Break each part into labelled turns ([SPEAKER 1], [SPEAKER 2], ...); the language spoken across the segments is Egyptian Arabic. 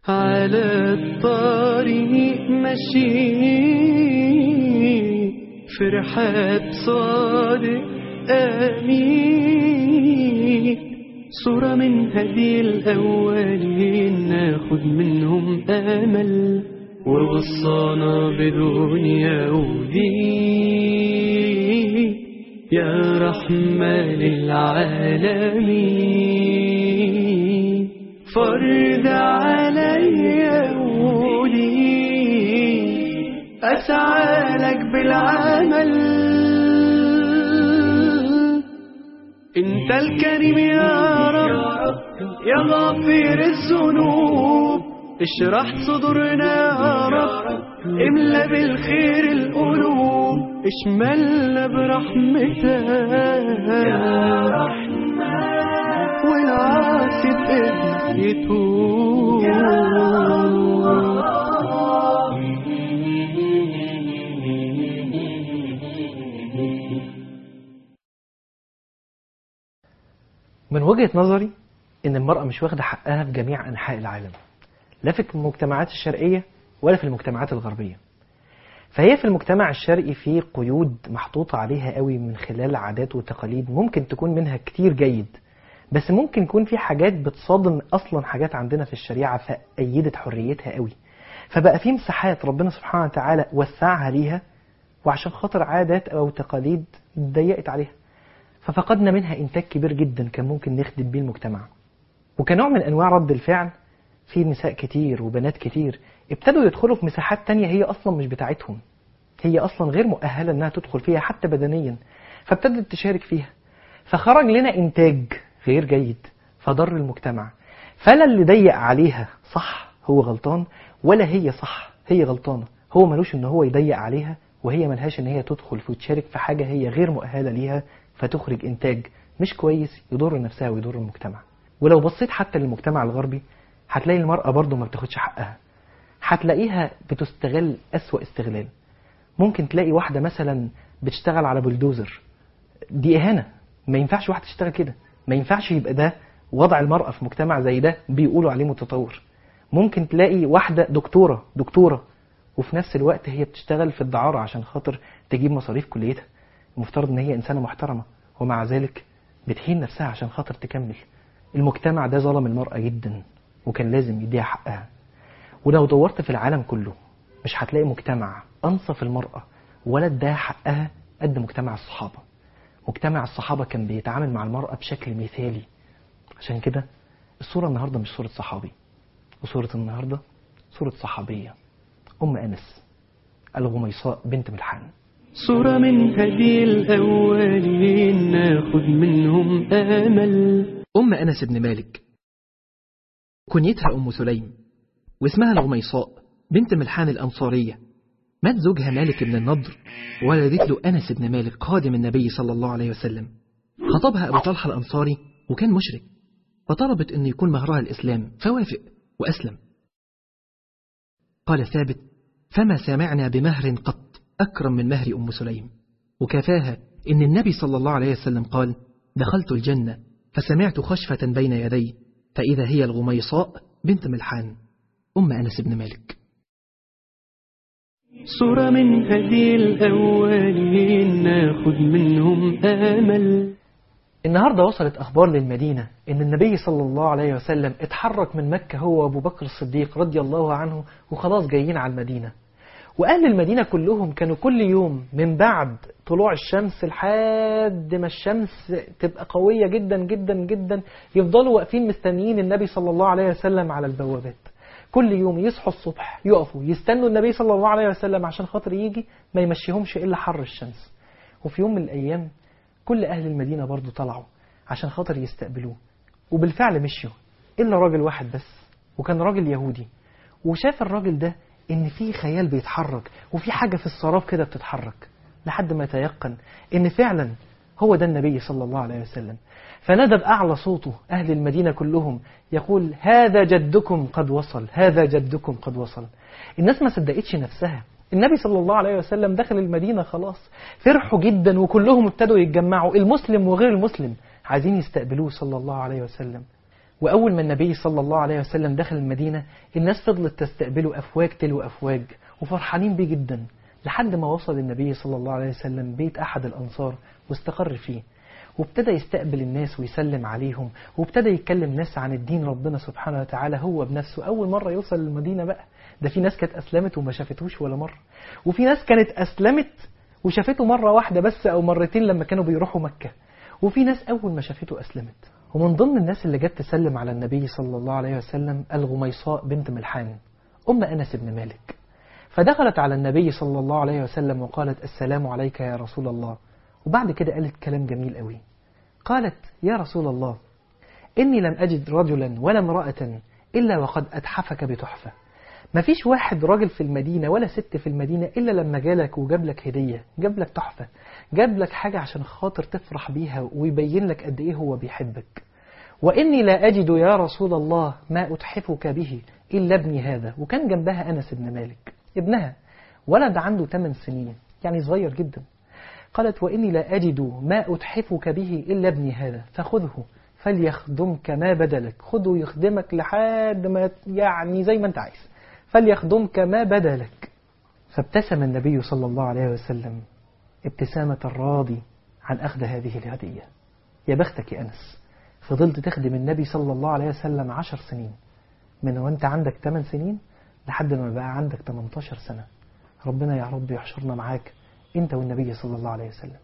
[SPEAKER 1] على الطريق ماشي في رحاب صادق آمين صورة من هدي الأولين ناخد منهم أمل ووصانا بدنيا ودين يا رحمة للعالمين فرد عليا ولي أسعى لك بالعمل انت الكريم يا رب يا غافر الذنوب اشرح صدورنا يا رب املا بالخير القلوب اشملنا برحمتك يا رحمن والعاصي بإذنك يتوب
[SPEAKER 2] من وجهة نظري إن المرأة مش واخدة حقها في جميع أنحاء العالم لا في المجتمعات الشرقية ولا في المجتمعات الغربية فهي في المجتمع الشرقي في قيود محطوطة عليها قوي من خلال عادات وتقاليد ممكن تكون منها كتير جيد بس ممكن يكون في حاجات بتصادم أصلا حاجات عندنا في الشريعة فأيدت حريتها قوي فبقى في مساحات ربنا سبحانه وتعالى وسعها ليها وعشان خاطر عادات أو تقاليد ضيقت عليها ففقدنا منها إنتاج كبير جدا كان ممكن نخدم بيه المجتمع وكنوع من أنواع رد الفعل في نساء كتير وبنات كتير ابتدوا يدخلوا في مساحات تانية هي أصلا مش بتاعتهم هي أصلا غير مؤهلة إنها تدخل فيها حتى بدنيا فابتدت تشارك فيها فخرج لنا إنتاج غير جيد فضر المجتمع فلا اللي ضيق عليها صح هو غلطان ولا هي صح هي غلطانة هو ملوش إن هو يضيق عليها وهي ملهاش إن هي تدخل وتشارك في حاجة هي غير مؤهلة ليها فتخرج إنتاج مش كويس يضر نفسها ويضر المجتمع ولو بصيت حتى للمجتمع الغربي هتلاقي المرأة برضه ما بتاخدش حقها هتلاقيها بتستغل أسوأ استغلال ممكن تلاقي واحدة مثلا بتشتغل على بلدوزر دي إهانة ما ينفعش واحدة تشتغل كده ما ينفعش يبقى ده وضع المرأة في مجتمع زي ده بيقولوا عليه متطور ممكن تلاقي واحدة دكتورة دكتورة وفي نفس الوقت هي بتشتغل في الدعارة عشان خاطر تجيب مصاريف كليتها المفترض ان هي انسانة محترمة ومع ذلك بتهين نفسها عشان خاطر تكمل المجتمع ده ظلم المرأة جدا وكان لازم يديها حقها ولو دورت في العالم كله مش هتلاقي مجتمع أنصف المرأة ولا اداها حقها قد مجتمع الصحابة مجتمع الصحابة كان بيتعامل مع المرأة بشكل مثالي عشان كده الصورة النهاردة مش صورة صحابي وصورة النهاردة صورة صحابية أم أنس الغميصاء بنت ملحان
[SPEAKER 1] صورة من هدي الأولين ناخد منهم أمل
[SPEAKER 3] أم أنس بن مالك كنيتها أم سليم واسمها الغميصاء بنت ملحان الأنصارية مات زوجها مالك بن النضر وولدت له أنس بن مالك خادم النبي صلى الله عليه وسلم خطبها أبو طلحة الأنصاري وكان مشرك فطلبت أن يكون مهرها الإسلام فوافق وأسلم قال ثابت فما سمعنا بمهر قط أكرم من مهر أم سليم وكفاها إن النبي صلى الله عليه وسلم قال دخلت الجنة فسمعت خشفة بين يدي فإذا هي الغميصاء بنت ملحان أم أنس بن مالك
[SPEAKER 1] صورة من هدي الأولين ناخد منهم أمل
[SPEAKER 2] النهاردة وصلت أخبار للمدينة إن النبي صلى الله عليه وسلم اتحرك من مكة هو وأبو بكر الصديق رضي الله عنه وخلاص جايين على المدينة وأهل المدينة كلهم كانوا كل يوم من بعد طلوع الشمس لحد ما الشمس تبقى قوية جدا جدا جدا يفضلوا واقفين مستنيين النبي صلى الله عليه وسلم على البوابات كل يوم يصحوا الصبح يقفوا يستنوا النبي صلى الله عليه وسلم عشان خاطر يجي ما يمشيهمش إلا حر الشمس وفي يوم من الأيام كل أهل المدينة برضو طلعوا عشان خاطر يستقبلوه وبالفعل مشيوا إلا راجل واحد بس وكان راجل يهودي وشاف الراجل ده إن في خيال بيتحرك وفي حاجة في السراب كده بتتحرك لحد ما يتيقن إن فعلا هو ده النبي صلى الله عليه وسلم فنادى بأعلى صوته أهل المدينة كلهم يقول هذا جدكم قد وصل هذا جدكم قد وصل الناس ما صدقتش نفسها النبي صلى الله عليه وسلم دخل المدينة خلاص فرحوا جدا وكلهم ابتدوا يتجمعوا المسلم وغير المسلم عايزين يستقبلوه صلى الله عليه وسلم وأول ما النبي صلى الله عليه وسلم دخل المدينة الناس فضلت تستقبله أفواج تلو أفواج وفرحانين بيه جدا لحد ما وصل النبي صلى الله عليه وسلم بيت أحد الأنصار واستقر فيه وابتدى يستقبل الناس ويسلم عليهم وابتدى يتكلم ناس عن الدين ربنا سبحانه وتعالى هو بنفسه أول مرة يوصل للمدينة بقى ده في ناس كانت أسلمت وما شافتوش ولا مرة وفي ناس كانت أسلمت وشافته مرة واحدة بس أو مرتين لما كانوا بيروحوا مكة وفي ناس أول ما شافته أسلمت ومن ضمن الناس اللي جت تسلم على النبي صلى الله عليه وسلم الغميصاء بنت ملحان أم أنس بن مالك فدخلت على النبي صلى الله عليه وسلم وقالت السلام عليك يا رسول الله وبعد كده قالت كلام جميل قوي قالت يا رسول الله إني لم أجد رجلا ولا امرأة إلا وقد أتحفك بتحفة ما فيش واحد راجل في المدينة ولا ست في المدينة إلا لما جالك وجاب لك هدية جاب لك تحفة جاب لك حاجة عشان خاطر تفرح بيها ويبين لك قد إيه هو بيحبك وإني لا أجد يا رسول الله ما أتحفك به إلا ابني هذا وكان جنبها أنس بن مالك ابنها ولد عنده 8 سنين يعني صغير جدا قالت وإني لا أجد ما أتحفك به إلا ابني هذا فخذه فليخدمك ما بدلك خذه يخدمك لحد ما يعني زي ما انت عايز فليخدمك ما بدلك فابتسم النبي صلى الله عليه وسلم ابتسامة الراضي عن أخذ هذه الهدية يا بختك يا أنس فضلت تخدم النبي صلى الله عليه وسلم عشر سنين من وانت عندك 8 سنين لحد ما بقى عندك 18 سنة ربنا يا رب يحشرنا معاك انت والنبي صلى الله عليه وسلم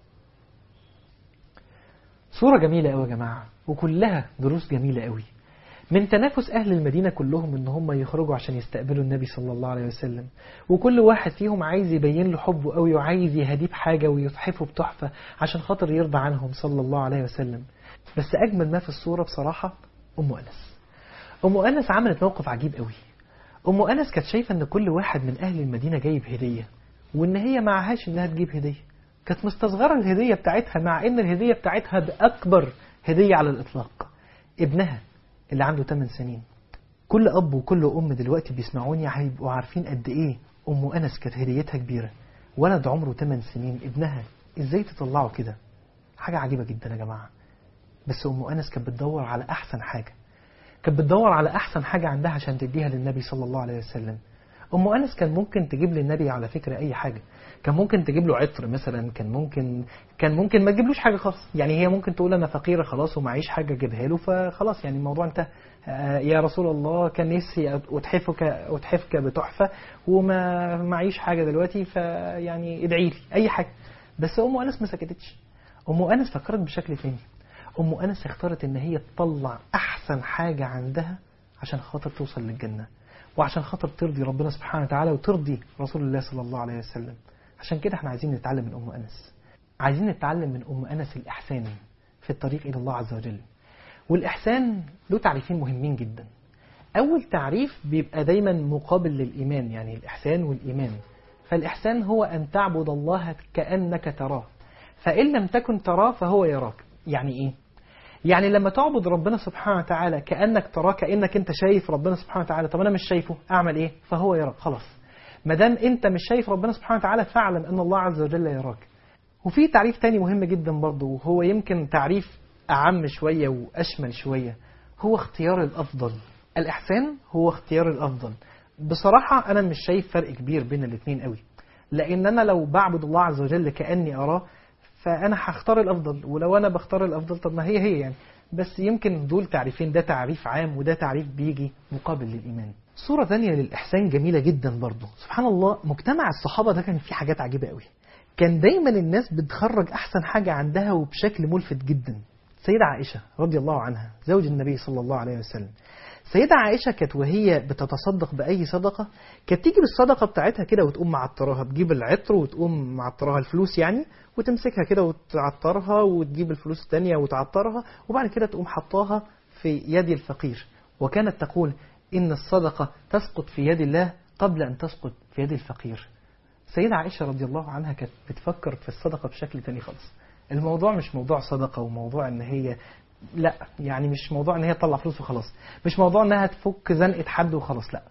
[SPEAKER 2] صورة جميلة قوي يا جماعة وكلها دروس جميلة قوي من تنافس أهل المدينة كلهم إن هم يخرجوا عشان يستقبلوا النبي صلى الله عليه وسلم وكل واحد فيهم عايز يبين له حبه قوي وعايز يهديه بحاجة ويتحفه بتحفة عشان خاطر يرضى عنهم صلى الله عليه وسلم بس أجمل ما في الصورة بصراحة أم أنس أم أنس عملت موقف عجيب قوي أم أنس كانت شايفة إن كل واحد من أهل المدينة جايب هدية وإن هي معهاش إنها تجيب هدية كانت مستصغرة الهدية بتاعتها مع إن الهدية بتاعتها بأكبر هدية على الإطلاق ابنها اللي عنده 8 سنين كل أب وكل أم دلوقتي بيسمعوني هيبقوا عارفين قد إيه أم أنس كانت هديتها كبيرة ولد عمره 8 سنين ابنها إزاي تطلعه كده حاجة عجيبة جدا يا جماعة بس أم أنس كانت بتدور على أحسن حاجة كانت بتدور على أحسن حاجة عندها عشان تديها للنبي صلى الله عليه وسلم أم أنس كان ممكن تجيب للنبي على فكرة أي حاجة كان ممكن تجيب له عطر مثلا كان ممكن كان ممكن ما تجيبلوش حاجة خالص يعني هي ممكن تقول أنا فقيرة خلاص ومعيش حاجة أجيبها له فخلاص يعني الموضوع انتهى آه، يا رسول الله كان نفسي أتحفك أتحفك بتحفة وما معيش حاجة دلوقتي فيعني ادعي لي أي حاجة بس أم أنس ما سكتتش أم أنس فكرت بشكل تاني أم أنس اختارت إن هي تطلع أحسن حاجة عندها عشان خاطر توصل للجنة وعشان خاطر ترضي ربنا سبحانه وتعالى وترضي رسول الله صلى الله عليه وسلم عشان كده احنا عايزين نتعلم من أم أنس عايزين نتعلم من أم أنس الإحسان في الطريق إلى الله عز وجل والإحسان له تعريفين مهمين جدا أول تعريف بيبقى دايما مقابل للإيمان يعني الإحسان والإيمان فالإحسان هو أن تعبد الله كأنك تراه فإن لم تكن تراه فهو يراك يعني إيه؟ يعني لما تعبد ربنا سبحانه وتعالى كأنك تراه كأنك أنت شايف ربنا سبحانه وتعالى طب أنا مش شايفه أعمل إيه؟ فهو يراك خلاص ما دام أنت مش شايف ربنا سبحانه وتعالى فاعلم أن الله عز وجل يراك وفي تعريف تاني مهم جدا برضه وهو يمكن تعريف أعم شوية وأشمل شوية هو اختيار الأفضل الإحسان هو اختيار الأفضل بصراحة أنا مش شايف فرق كبير بين الاثنين قوي لأن أنا لو بعبد الله عز وجل كأني أراه فأنا هختار الأفضل ولو أنا بختار الأفضل طب ما هي هي يعني بس يمكن دول تعريفين ده تعريف عام وده تعريف بيجي مقابل للإيمان صورة ثانية للإحسان جميلة جدا برضه سبحان الله مجتمع الصحابة ده كان فيه حاجات عجيبة قوي كان دايما الناس بتخرج أحسن حاجة عندها وبشكل ملفت جدا سيدة عائشة رضي الله عنها زوج النبي صلى الله عليه وسلم سيدة عائشة كانت وهي بتتصدق بأي صدقة كانت تيجي بالصدقة بتاعتها كده وتقوم معطراها تجيب العطر وتقوم معطراها الفلوس يعني وتمسكها كده وتعطرها وتجيب الفلوس التانية وتعطرها وبعد كده تقوم حطاها في يد الفقير وكانت تقول إن الصدقة تسقط في يد الله قبل أن تسقط في يد الفقير سيدة عائشة رضي الله عنها كانت بتفكر في الصدقة بشكل تاني خالص الموضوع مش موضوع صدقة وموضوع ان هي لا يعني مش موضوع ان هي تطلع فلوس وخلاص مش موضوع انها تفك زنقة حد وخلاص لا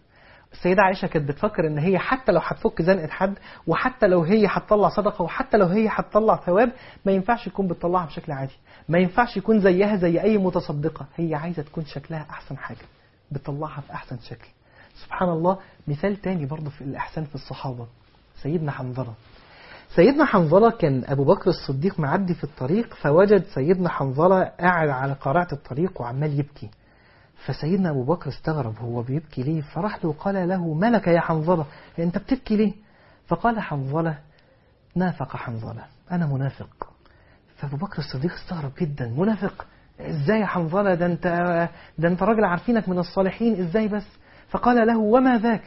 [SPEAKER 2] السيدة عائشة كانت بتفكر ان هي حتى لو هتفك زنقة حد وحتى لو هي هتطلع صدقة وحتى لو هي هتطلع ثواب ما ينفعش يكون بتطلعها بشكل عادي ما ينفعش يكون زيها زي اي متصدقة هي عايزة تكون شكلها احسن حاجة بتطلعها في احسن شكل سبحان الله مثال تاني برضه في الاحسان في الصحابة سيدنا حنظلة سيدنا حنظلة كان أبو بكر الصديق معدي في الطريق فوجد سيدنا حنظلة قاعد على قارعة الطريق وعمال يبكي فسيدنا أبو بكر استغرب هو بيبكي ليه فراح له وقال له ما لك يا حنظلة أنت بتبكي ليه فقال حنظلة نافق حنظلة أنا منافق فأبو بكر الصديق استغرب جدا منافق إزاي يا حنظلة ده أنت, ده أنت راجل عارفينك من الصالحين إزاي بس فقال له وما ذاك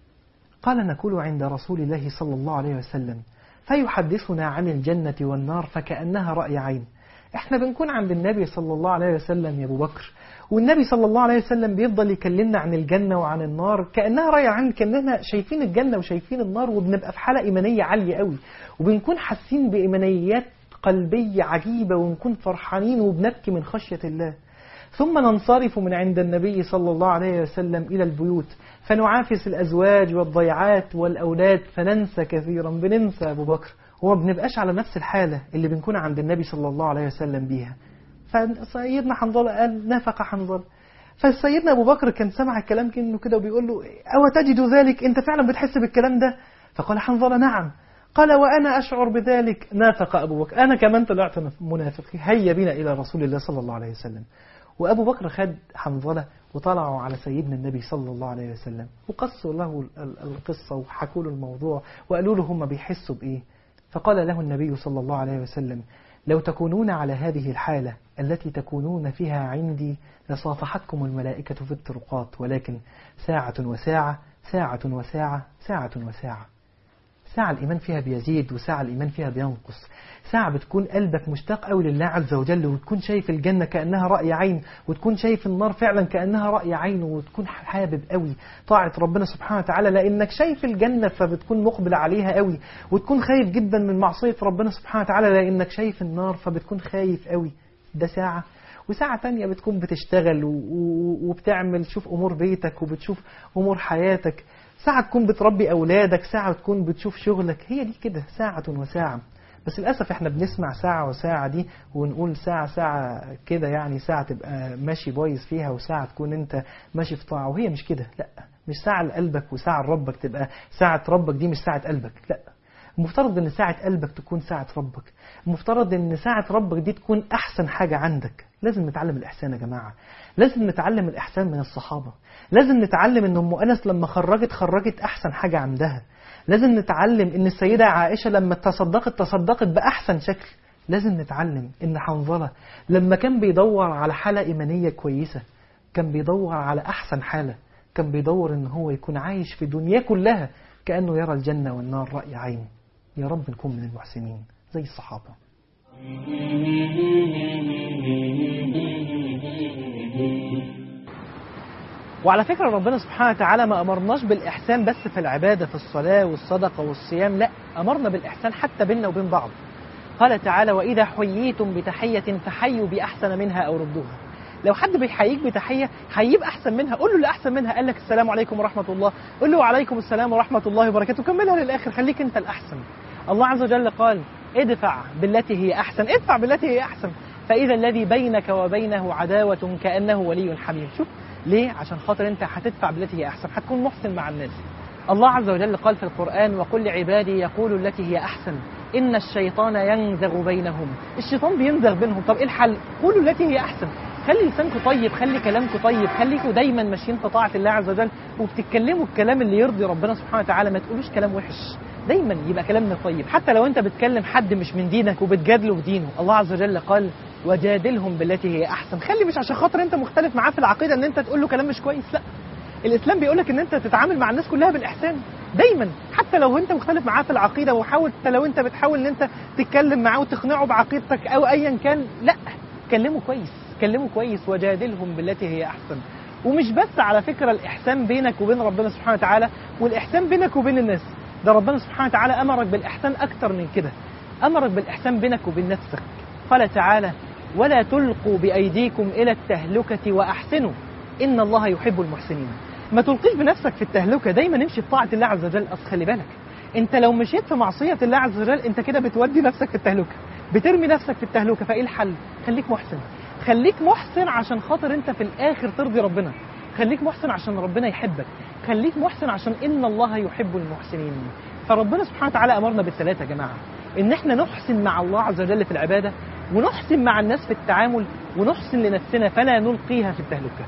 [SPEAKER 2] قال نكون عند رسول الله صلى الله عليه وسلم فيحدثنا عن الجنة والنار فكأنها رأي عين احنا بنكون عند النبي صلى الله عليه وسلم يا ابو بكر والنبي صلى الله عليه وسلم بيفضل يكلمنا عن الجنة وعن النار كأنها رأي عين كأننا شايفين الجنة وشايفين النار وبنبقى في حالة إيمانية عالية قوي وبنكون حاسين بإيمانيات قلبية عجيبة ونكون فرحانين وبنبكي من خشية الله ثم ننصرف من عند النبي صلى الله عليه وسلم إلى البيوت فنعافس الأزواج والضيعات والأولاد فننسى كثيرا بننسى أبو بكر وما بنبقاش على نفس الحالة اللي بنكون عند النبي صلى الله عليه وسلم بيها فسيدنا حنظلة قال نافق حنظلة فسيدنا أبو بكر كان سمع الكلام كأنه كده وبيقول له أو تجد ذلك أنت فعلا بتحس بالكلام ده فقال حنظلة نعم قال وأنا أشعر بذلك نافق أبو بكر أنا كمان طلعت منافق هيا بنا إلى رسول الله صلى الله عليه وسلم وأبو بكر خد حنظلة وطلعوا على سيدنا النبي صلى الله عليه وسلم وقصوا له القصة وحكوا له الموضوع وقالوا له هم بيحسوا بإيه فقال له النبي صلى الله عليه وسلم لو تكونون على هذه الحالة التي تكونون فيها عندي لصافحتكم الملائكة في الطرقات ولكن ساعة وساعة ساعة وساعة ساعة وساعة ساعة الإيمان فيها بيزيد وساعة الإيمان فيها بينقص ساعة بتكون قلبك مشتاق قوي لله عز وجل وتكون شايف الجنة كأنها رأي عين وتكون شايف النار فعلا كأنها رأي عين وتكون حابب قوي طاعة ربنا سبحانه وتعالى لأنك شايف الجنة فبتكون مقبل عليها قوي وتكون خايف جدا من معصية ربنا سبحانه وتعالى لأنك شايف النار فبتكون خايف قوي ده ساعة وساعة تانية بتكون بتشتغل وبتعمل تشوف أمور بيتك وبتشوف أمور حياتك ساعة تكون بتربي أولادك ساعة تكون بتشوف شغلك هي دي كده ساعة وساعة بس للأسف احنا بنسمع ساعة وساعة دي ونقول ساعة ساعة كده يعني ساعة تبقى ماشي بايظ فيها وساعة تكون انت ماشي في طاعة وهي مش كده لا مش ساعة لقلبك وساعة لربك تبقى ساعة ربك دي مش ساعة قلبك لا المفترض ان ساعة قلبك تكون ساعة ربك المفترض ان ساعة ربك دي تكون احسن حاجة عندك لازم نتعلم الاحسان يا جماعة لازم نتعلم الاحسان من الصحابة لازم نتعلم ان ام انس لما خرجت خرجت احسن حاجة عندها لازم نتعلم ان السيدة عائشة لما تصدقت تصدقت باحسن شكل لازم نتعلم ان حنظلة لما كان بيدور على حالة ايمانية كويسة كان بيدور على احسن حالة كان بيدور ان هو يكون عايش في دنيا كلها كأنه يرى الجنة والنار رأي عين يا رب نكون من المحسنين زي الصحابة وعلى فكرة ربنا سبحانه وتعالى ما أمرناش بالإحسان بس في العبادة في الصلاة والصدقة والصيام لا أمرنا بالإحسان حتى بيننا وبين بعض قال تعالى وإذا حييتم بتحية فحيوا بأحسن منها أو ردوها لو حد بيحييك بتحية حييه بأحسن منها قول له اللي أحسن منها قال لك السلام عليكم ورحمة الله قول له وعليكم السلام ورحمة الله وبركاته كملها للآخر خليك أنت الأحسن الله عز وجل قال ادفع بالتي هي أحسن ادفع بالتي هي أحسن فإذا الذي بينك وبينه عداوة كأنه ولي حميم شوف ليه عشان خاطر انت هتدفع بالتي هي احسن هتكون محسن مع الناس الله عز وجل قال في القرآن وقل لعبادي يقولوا التي هي أحسن إن الشيطان ينزغ بينهم الشيطان بينزغ بينهم طب إيه الحل قولوا التي هي أحسن خلي لسانكم طيب خلي كلامكم طيب خليكم دايما ماشيين في طاعة الله عز وجل وبتتكلموا الكلام اللي يرضي ربنا سبحانه وتعالى ما تقولوش كلام وحش دايما يبقى كلامنا طيب حتى لو انت بتكلم حد مش من دينك وبتجادله في دينه الله عز وجل قال وجادلهم بالتي هي احسن خلي مش عشان خاطر انت مختلف معاه في العقيده ان انت تقول له كلام مش كويس لا الاسلام بيقول لك ان انت تتعامل مع الناس كلها بالاحسان دايما حتى لو انت مختلف معاه في العقيده وحاول لو انت بتحاول ان انت تتكلم معاه وتقنعه بعقيدتك او ايا كان لا كلمه كويس كلمه كويس وجادلهم بالتي هي احسن ومش بس على فكره الاحسان بينك وبين ربنا سبحانه وتعالى والاحسان بينك وبين الناس ده ربنا سبحانه وتعالى امرك بالاحسان اكتر من كده امرك بالاحسان بينك وبين نفسك قال تعالى ولا تلقوا بأيديكم إلى التهلكة وأحسنوا إن الله يحب المحسنين ما تلقيش بنفسك في التهلكه دايما امشي في طاعه الله عز وجل اصل خلي بالك انت لو مشيت في معصيه الله عز وجل انت كده بتودي نفسك في التهلكه بترمي نفسك في التهلكه فايه الحل خليك محسن خليك محسن عشان خاطر انت في الاخر ترضي ربنا خليك محسن عشان ربنا يحبك خليك محسن عشان ان الله يحب المحسنين فربنا سبحانه وتعالى امرنا بالثلاثه يا جماعه ان احنا نحسن مع الله عز وجل في العباده ونحسن مع الناس في التعامل ونحسن لنفسنا فلا نلقيها في التهلكه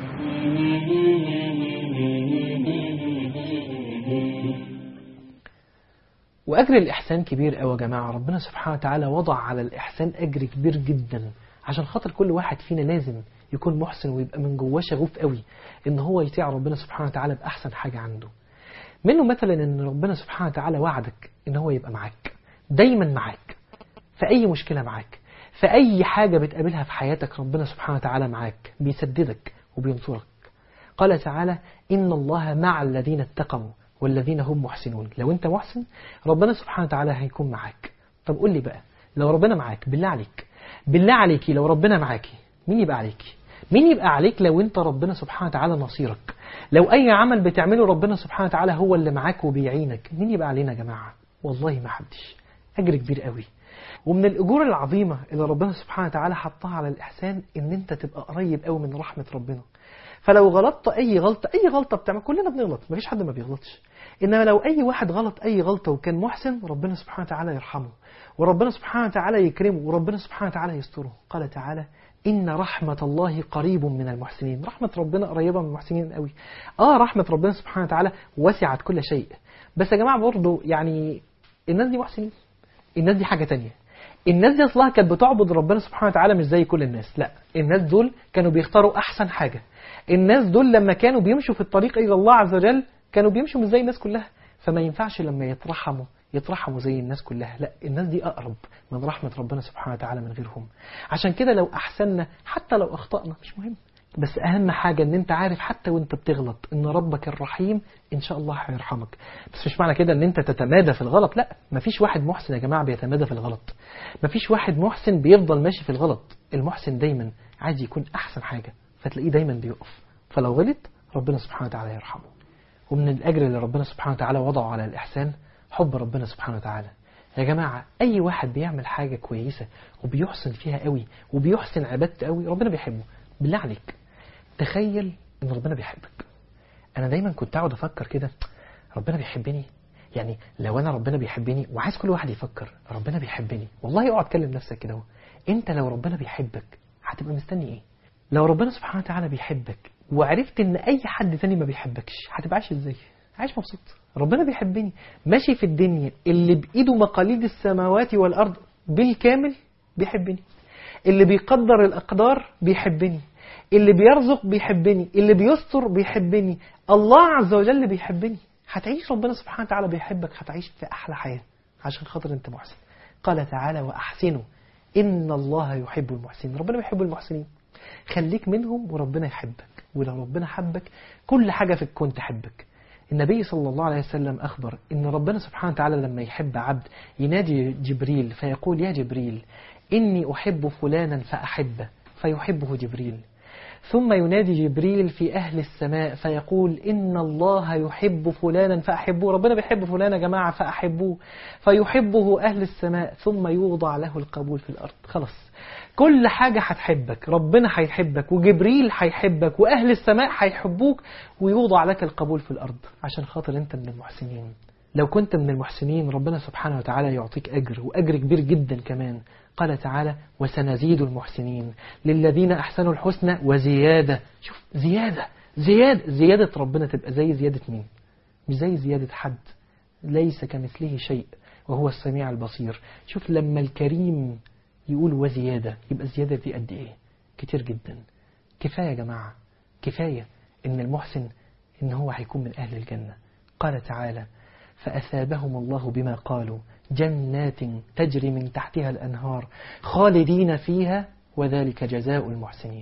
[SPEAKER 2] وأجر الإحسان كبير قوي يا جماعة ربنا سبحانه وتعالى وضع على الإحسان أجر كبير جدا عشان خاطر كل واحد فينا لازم يكون محسن ويبقى من جواه شغوف قوي إن هو يطيع ربنا سبحانه وتعالى بأحسن حاجة عنده منه مثلا إن ربنا سبحانه وتعالى وعدك إن هو يبقى معاك دايما معاك في أي مشكلة معاك في أي حاجة بتقابلها في حياتك ربنا سبحانه وتعالى معاك بيسددك وبينصرك قال تعالى إن الله مع الذين اتقوا والذين هم محسنون لو أنت محسن ربنا سبحانه وتعالى هيكون معاك طب قول لي بقى لو ربنا معاك بالله عليك بالله عليكي لو ربنا معاكي مين يبقى عليكي مين يبقى عليك لو انت ربنا سبحانه وتعالى نصيرك لو اي عمل بتعمله ربنا سبحانه وتعالى هو اللي معاك وبيعينك مين يبقى علينا يا جماعه والله ما حدش اجر كبير قوي ومن الاجور العظيمه اللي ربنا سبحانه وتعالى حطها على الاحسان ان انت تبقى قريب قوي من رحمه ربنا فلو غلطت اي غلطه اي غلطه بتعمل كلنا بنغلط مفيش حد ما بيغلطش انما لو اي واحد غلط اي غلطه وكان محسن ربنا سبحانه وتعالى يرحمه وربنا سبحانه وتعالى يكرمه وربنا سبحانه وتعالى يستره قال تعالى إن رحمة الله قريب من المحسنين رحمة ربنا قريبة من المحسنين قوي آه رحمة ربنا سبحانه وتعالى وسعت كل شيء بس يا جماعة برضو يعني الناس دي محسنين الناس دي حاجة تانية الناس دي أصلها كانت بتعبد ربنا سبحانه وتعالى مش زي كل الناس لا الناس دول كانوا بيختاروا أحسن حاجة الناس دول لما كانوا بيمشوا في الطريق إلى الله عز وجل كانوا بيمشوا مش زي الناس كلها فما ينفعش لما يترحموا يترحموا زي الناس كلها لا الناس دي أقرب من رحمة ربنا سبحانه وتعالى من غيرهم عشان كده لو أحسننا حتى لو أخطأنا مش مهم بس أهم حاجة إن أنت عارف حتى وأنت بتغلط إن ربك الرحيم إن شاء الله هيرحمك بس مش معنى كده إن أنت تتمادى في الغلط لا مفيش واحد محسن يا جماعة بيتمادى في الغلط مفيش واحد محسن بيفضل ماشي في الغلط المحسن دايما عايز يكون أحسن حاجة فتلاقيه دايما بيقف فلو غلط ربنا سبحانه وتعالى يرحمه ومن الأجر اللي ربنا سبحانه وتعالى وضعه على الإحسان حب ربنا سبحانه وتعالى يا جماعة أي واحد بيعمل حاجة كويسة وبيحسن فيها قوي وبيحسن عبادته قوي ربنا بيحبه بالله عليك تخيل إن ربنا بيحبك أنا دايما كنت أقعد أفكر كده ربنا بيحبني يعني لو أنا ربنا بيحبني وعايز كل واحد يفكر ربنا بيحبني والله اقعد كلم نفسك كده اهو أنت لو ربنا بيحبك هتبقى مستني إيه لو ربنا سبحانه وتعالى بيحبك وعرفت إن أي حد تاني ما بيحبكش هتبقى عايش إزاي عايش مبسوط ربنا بيحبني ماشي في الدنيا اللي بإيده مقاليد السماوات والأرض بالكامل بيحبني اللي بيقدر الأقدار بيحبني اللي بيرزق بيحبني اللي بيستر بيحبني الله عز وجل بيحبني هتعيش ربنا سبحانه وتعالى بيحبك هتعيش في أحلى حياة عشان خاطر أنت محسن قال تعالى وأحسنوا إن الله يحب المحسنين ربنا بيحب المحسنين خليك منهم وربنا يحبك ولو ربنا حبك كل حاجة في الكون تحبك النبي صلى الله عليه وسلم أخبر إن ربنا سبحانه وتعالى لما يحب عبد ينادي جبريل فيقول يا جبريل إني أحب فلانا فأحبه فيحبه جبريل ثم ينادي جبريل في أهل السماء فيقول إن الله يحب فلانا فأحبوه ربنا بيحب فلانا يا جماعة فأحبوه فيحبه أهل السماء ثم يوضع له القبول في الأرض خلاص كل حاجة هتحبك ربنا هيحبك وجبريل هيحبك وأهل السماء هيحبوك ويوضع لك القبول في الأرض عشان خاطر أنت من المحسنين لو كنت من المحسنين ربنا سبحانه وتعالى يعطيك أجر وأجر كبير جدا كمان قال تعالى وسنزيد المحسنين للذين أحسنوا الحسنى وزيادة شوف زيادة زيادة زيادة ربنا تبقى زي زيادة مين مش زي زيادة حد ليس كمثله شيء وهو السميع البصير شوف لما الكريم يقول وزيادة يبقى الزيادة دي قد إيه كتير جدا كفاية يا جماعة كفاية إن المحسن إن هو هيكون من أهل الجنة قال تعالى فأثابهم الله بما قالوا جنات تجري من تحتها الأنهار خالدين فيها وذلك جزاء المحسنين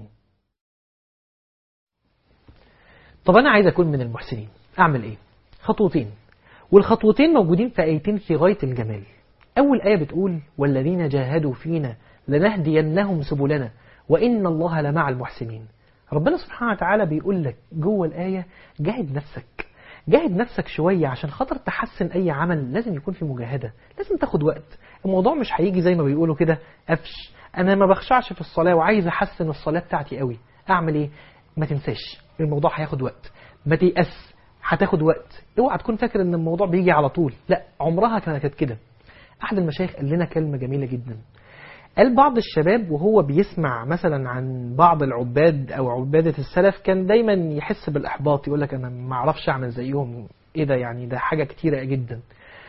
[SPEAKER 2] طب أنا عايز أكون من المحسنين أعمل إيه خطوتين والخطوتين موجودين في آيتين في غاية الجمال أول آية بتقول والذين جاهدوا فينا لنهدينهم سبلنا وإن الله لمع المحسنين ربنا سبحانه وتعالى بيقول لك جوه الآية جاهد نفسك جاهد نفسك شوية عشان خاطر تحسن أي عمل لازم يكون في مجاهدة لازم تاخد وقت الموضوع مش هيجي زي ما بيقولوا كده قفش أنا ما بخشعش في الصلاة وعايز أحسن الصلاة بتاعتي قوي أعمل إيه ما تنساش الموضوع هياخد وقت ما تيأس هتاخد وقت اوعى تكون فاكر ان الموضوع بيجي على طول لا عمرها كانت كده احد المشايخ قال لنا كلمة جميلة جدا قال بعض الشباب وهو بيسمع مثلا عن بعض العباد او عبادة السلف كان دايما يحس بالاحباط يقول لك انا ما اعرفش اعمل زيهم ايه ده يعني ده حاجة كتيرة جدا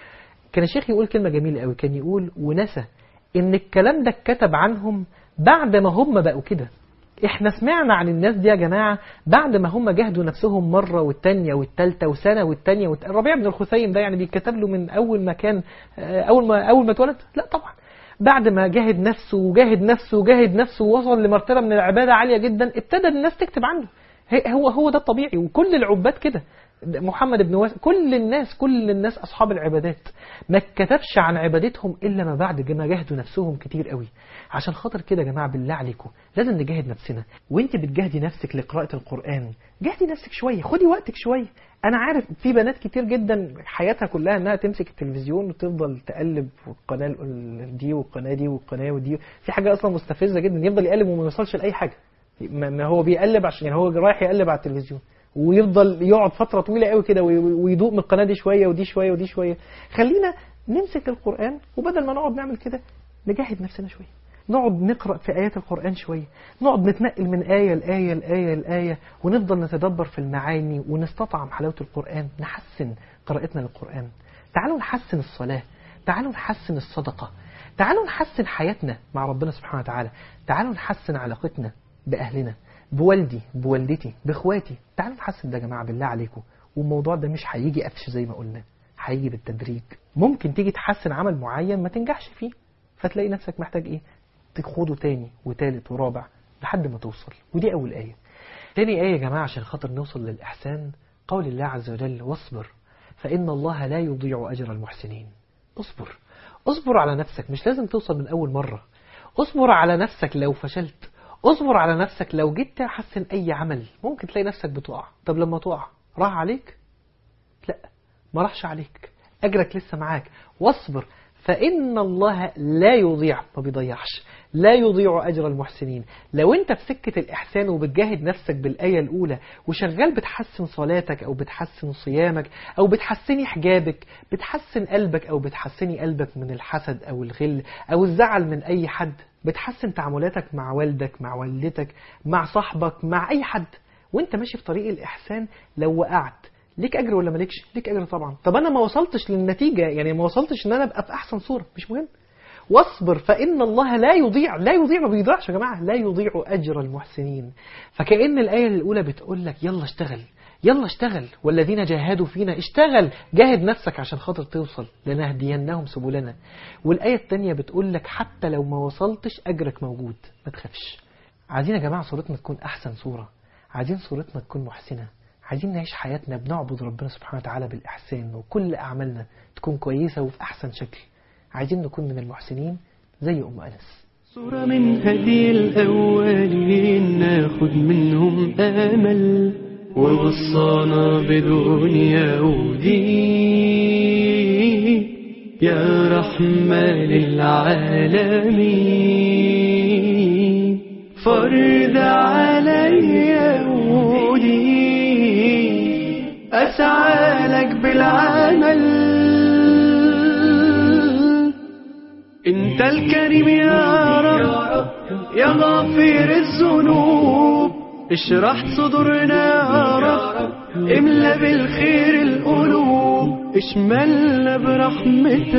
[SPEAKER 2] كان الشيخ يقول كلمة جميلة قوي كان يقول ونسى ان الكلام ده اتكتب عنهم بعد ما هم بقوا كده احنا سمعنا عن الناس دي يا جماعة بعد ما هم جهدوا نفسهم مرة والتانية والتالتة وسنة والتانية والت... الربيع بن الخثيم ده يعني بيتكتب له من أول ما كان أول ما أول ما اتولد لا طبعا بعد ما جاهد نفسه وجاهد نفسه وجاهد نفسه ووصل لمرتبة من العبادة عالية جدا ابتدى الناس تكتب عنه هو هو ده الطبيعي وكل العباد كده محمد بن واس كل الناس كل الناس أصحاب العبادات ما اتكتبش عن عبادتهم إلا ما بعد ما جاهدوا نفسهم كتير قوي عشان خاطر كده يا جماعة بالله عليكم لازم نجاهد نفسنا وانت بتجاهدي نفسك لقراءة القرآن جاهدي نفسك شوية خدي وقتك شوية أنا عارف في بنات كتير جدا حياتها كلها إنها تمسك التلفزيون وتفضل تقلب القناة دي والقناة دي والقناة ودي في حاجة أصلا مستفزة جدا يفضل يقلب وما يوصلش لأي حاجة ما هو بيقلب عشان يعني هو رايح يقلب على التلفزيون ويفضل يقعد فترة طويلة قوي كده ويدوق من القناة دي شوية ودي شوية ودي شوية خلينا نمسك القرآن وبدل ما نقعد نعمل كده نجاهد نفسنا شوية نقعد نقرأ في آيات القرآن شوية نقعد نتنقل من آية لآية لآية لآية ونفضل نتدبر في المعاني ونستطعم حلاوة القرآن نحسن قراءتنا للقرآن تعالوا نحسن الصلاة تعالوا نحسن الصدقة تعالوا نحسن حياتنا مع ربنا سبحانه وتعالى تعالوا نحسن علاقتنا بأهلنا بوالدي بوالدتي بإخواتي تعالوا نحسن ده يا جماعة بالله عليكم والموضوع ده مش هيجي قفش زي ما قلنا هيجي بالتدريج ممكن تيجي تحسن عمل معين ما تنجحش فيه فتلاقي نفسك محتاج ايه تخوضه تاني وتالت ورابع لحد ما توصل ودي أول آية تاني آية يا جماعة عشان خاطر نوصل للإحسان قول الله عز وجل واصبر فإن الله لا يضيع أجر المحسنين اصبر اصبر على نفسك مش لازم توصل من أول مرة اصبر على نفسك لو فشلت اصبر على نفسك لو جيت تحسن أي عمل ممكن تلاقي نفسك بتقع طب لما تقع راح عليك لا ما راحش عليك أجرك لسه معاك واصبر فإن الله لا يضيع ما بيضيعش لا يضيع أجر المحسنين لو أنت في سكة الإحسان وبتجاهد نفسك بالآية الأولى وشغال بتحسن صلاتك أو بتحسن صيامك أو بتحسني حجابك بتحسن قلبك أو بتحسني قلبك من الحسد أو الغل أو الزعل من أي حد بتحسن تعاملاتك مع والدك مع والدتك مع صاحبك مع أي حد وانت ماشي في طريق الإحسان لو وقعت ليك اجر ولا مالكش ليك اجر طبعا طب انا ما وصلتش للنتيجه يعني ما وصلتش ان انا ابقى في احسن صوره مش مهم واصبر فان الله لا يضيع لا يضيع ما بيضيعش يا جماعه لا يضيع اجر المحسنين فكأن الايه الاولى بتقول لك يلا اشتغل يلا اشتغل والذين جاهدوا فينا اشتغل جاهد نفسك عشان خاطر توصل لنهدينهم سبلنا والآية الثانية بتقول لك حتى لو ما وصلتش أجرك موجود ما تخافش عايزين يا جماعة صورتنا تكون أحسن صورة عايزين صورتنا تكون محسنة عايزين نعيش حياتنا بنعبد ربنا سبحانه وتعالى بالإحسان وكل أعمالنا تكون كويسة وفي أحسن شكل عايزين نكون من المحسنين زي أم أنس
[SPEAKER 1] صورة من هدي الأولين ناخد منهم أمل ووصانا بدنيا ودين يا رحمة للعالمين فرد علي ودين أسعى لك بالعمل انت الكريم يا رب يا غافر الذنوب اشرح صدورنا يا رب املا بالخير القلوب اشملنا برحمتك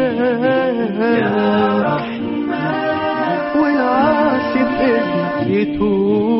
[SPEAKER 1] يا رحمن والعاصي بإذنك يتوب